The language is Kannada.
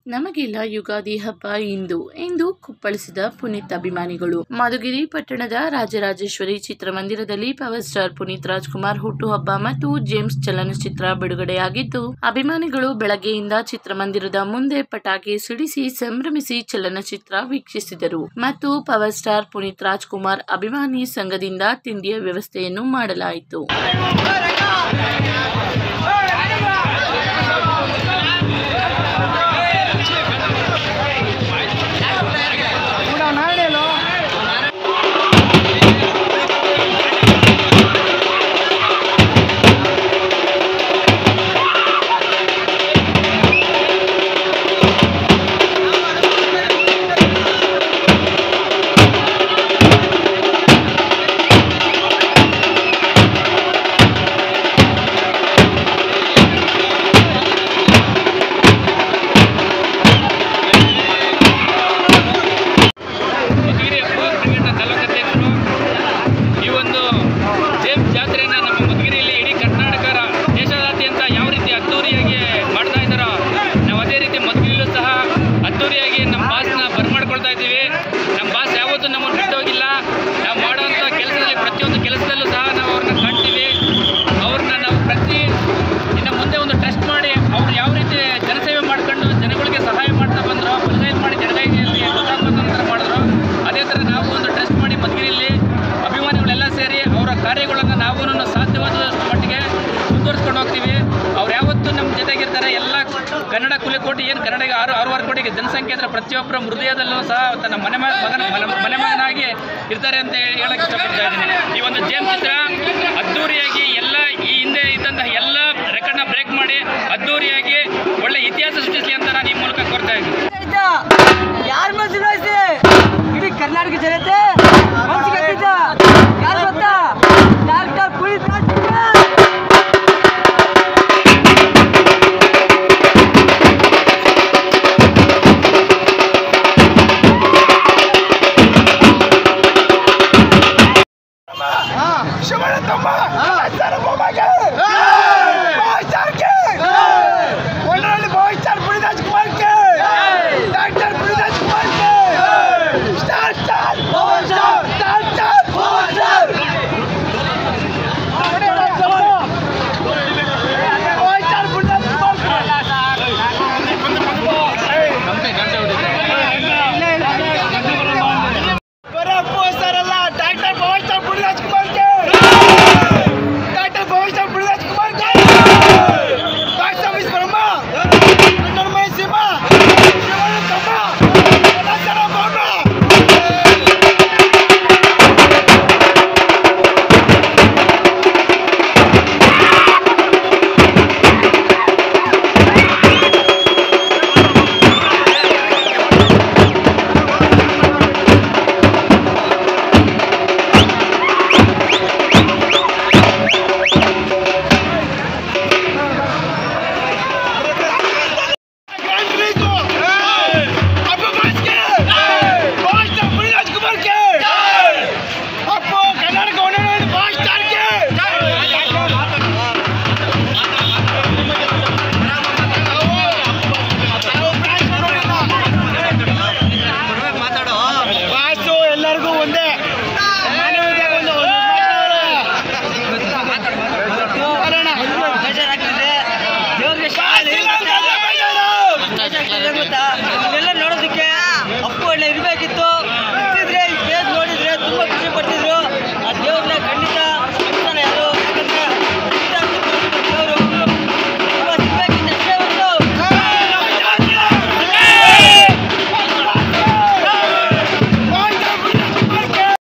ನಮಗೆಲ್ಲ ಯುಗಾದಿ ಹಬ್ಬ ಇಂದು ಎಂದು ಕುಪ್ಪಳಿಸಿದ ಪುನೀತ್ ಅಭಿಮಾನಿಗಳು ಮಧುಗಿರಿ ಪಟ್ಟಣದ ರಾಜರಾಜೇಶ್ವರಿ ಚಿತ್ರಮಂದಿರದಲ್ಲಿ ಪವರ್ ಸ್ಟಾರ್ ಪುನೀತ್ ರಾಜ್ಕುಮಾರ್ ಹುಟ್ಟುಹಬ್ಬ ಮತ್ತು ಜೇಮ್ಸ್ ಚಲನಚಿತ್ರ ಬಿಡುಗಡೆಯಾಗಿದ್ದು ಅಭಿಮಾನಿಗಳು ಬೆಳಗ್ಗೆಯಿಂದ ಚಿತ್ರಮಂದಿರದ ಮುಂದೆ ಪಟಾಕಿ ಸಿಡಿಸಿ ಸಂಭ್ರಮಿಸಿ ಚಲನಚಿತ್ರ ವೀಕ್ಷಿಸಿದರು ಮತ್ತು ಪವರ್ ಸ್ಟಾರ್ ಪುನೀತ್ ರಾಜ್ಕುಮಾರ್ ಅಭಿಮಾನಿ ಸಂಘದಿಂದ ತಿಂಡಿಯ ವ್ಯವಸ್ಥೆಯನ್ನು ಮಾಡಲಾಯಿತು ಮಧುಗಿರಿ ಕ್ರಿಕೆಟ್ನ ತಾಲೂಕಾಧ್ಯಕ್ಷರು ಈ ಒಂದು ಜೇಮ್ಸ್ ಜಾತ್ರೆಯನ್ನು ನಮ್ಮ ಮಧುಗಿರಿಯಲ್ಲಿ ಇಡೀ ಕರ್ನಾಟಕ ರಾ- ದೇಶದಾದ್ಯಂತ ಯಾವ ರೀತಿ ಅದ್ದೂರಿಯಾಗಿ ಮಾಡ್ತಾ ಇದ್ದಾರೋ ನಾವು ಅದೇ ರೀತಿ ಮಧುಗಿರಿಯಲ್ಲೂ ಸಹ ಅದ್ದೂರಿಯಾಗಿ ನಮ್ಮ ಬಾಸ್ನ ಬರ್ಮಾಡ್ಕೊಳ್ತಾ ಇದ್ದೀವಿ ನಮ್ಮ ಬಾಸ್ ಯಾವತ್ತೂ ನಮ್ಮನ್ನು ಬಿಟ್ಟೋಗಿಲ್ಲ ನಾವು ಮಾಡುವಂಥ ಕೆಲಸದಲ್ಲಿ ಪ್ರತಿಯೊಂದು ಕೆಲಸದಲ್ಲೂ ಸಹ ನಾವು ಅವ್ರನ್ನ ಕಾಣ್ತೀವಿ ಅವ್ರನ್ನ ನಾವು ಪ್ರತಿ ಇನ್ನು ಮುಂದೆ ಒಂದು ಟ್ರಸ್ಟ್ ಮಾಡಿ ಅವ್ರು ಯಾವ ರೀತಿ ಜನಸೇವೆ ಮಾಡ್ಕೊಂಡು ಜನಗಳಿಗೆ ಸಹಾಯ ಮಾಡ್ತಾ ಬಂದ್ರು ಬಲಗೈ ಮಾಡಿ ಎಡಗೈಗೆ ಗೊತ್ತಾಗ್ಬೇಕು ಅಂತ ಮಾಡಿದ್ರು ಅದೇ ಥರ ನಾವು ಒಂದು ಟ್ರಸ್ಟ್ ಮಾಡಿ ಮಧುಗಿರಿಯಲ್ಲಿ ಅಭಿಮಾನಿಗಳೆಲ್ಲ ಸೇರಿ ಅವರ ಕಾರ್ಯಗಳನ್ನು ನಾವು ಸಾಧ್ಯವಾದಷ್ಟು ಮಟ್ಟಿಗೆ ಮುಂದುವರಿಸ್ಕೊಂಡು ಹೋಗ್ತೀವಿ ಅವ್ರು ಯಾವತ್ತೂ ನಮ್ಮ ಜೊತೆಗಿರ್ತಾರೆ ಎಲ್ಲ ಕನ್ನಡ ಕುಲಕೋಟಿ ಏನು ಕನ್ನಡ ಆರು ಆರೂವರೆ ಕೋಟಿಗೆ ಜನಸಂಖ್ಯೆ ಇದ್ರೆ ಪ್ರತಿಯೊಬ್ಬರ ಹೃದಯದಲ್ಲೂ ಸಹ ತನ್ನ ಮನೆ ಮ- ಮಗನ ಮನೆ- ಮನೆ ಮಗನಾಗಿ ಇರ್ತಾರೆ ಅಂತ ಹೇಳಿ ಹೇಳಕ್ಕೆ ಇಷ್ಟಪಡ್ತಾ ಇದ್ದೀನಿ ಈ ಒಂದು ಜೇಮ್ ಚಿತ್ರ ಅದ್ದೂರಿಯಾಗಿ ಎಲ್ಲ ಈ ಹಿಂದೆ ಇದ್ದಂತಹ ಎಲ್ಲ ರೆಕಾರ್ಡ್ನ ಬ್ರೇಕ್ ಮಾಡಿ ಅದ್ದೂರಿಯಾಗಿ ಒಳ್ಳೆ ಇತಿಹಾಸ ಸೃಷ್ಟಿಸಲಿ ಅಂತ ನಾನು ಈ ಮೂಲಕ ಕೋರ್ತಾ ಇದ್ದೀನಿ ಯಾರ ಮನಸ್ಸು ಇಡೀ ಕರ್ನಾಟಕ ಜನತೆ